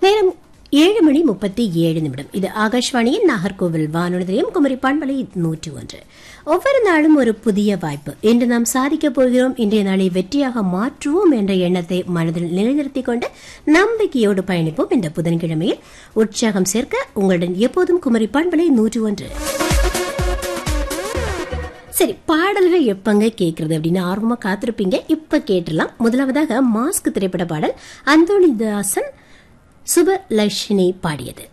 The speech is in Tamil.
நேரம் ஏழு மணி முப்பத்தி ஏழு நிமிடம் இது ஆகாஷ்வாணியின் நாகர்கோவில் வானொலி நிலையம் குமரி பண்பலை நூற்றி ஒன்று ஒவ்வொரு நாளும் ஒரு புதிய வாய்ப்பு இன்று நாம் சாதிக்கப் போகிறோம் இன்றைய நாளை வெற்றியாக மாற்றுவோம் என்ற எண்ணத்தை மனதில் நிலைநிறுத்திக் கொண்டு நம்பிக்கையோடு பயணிப்போம் இந்த புதன்கிழமையில் உற்சாகம் சேர்க்க உங்களுடன் எப்போதும் குமரி பண்பலை நூற்றி ஒன்று சரி பாடல்கள் எப்பங்க கேட்கறது அப்படின்னு ஆர்வமா காத்திருப்பீங்க இப்ப கேட்டுலாம் முதலாவதாக மாஸ்க் திரைப்பட பாடல் அந்தோணிதாசன் சுபலட்சுமி பாடியது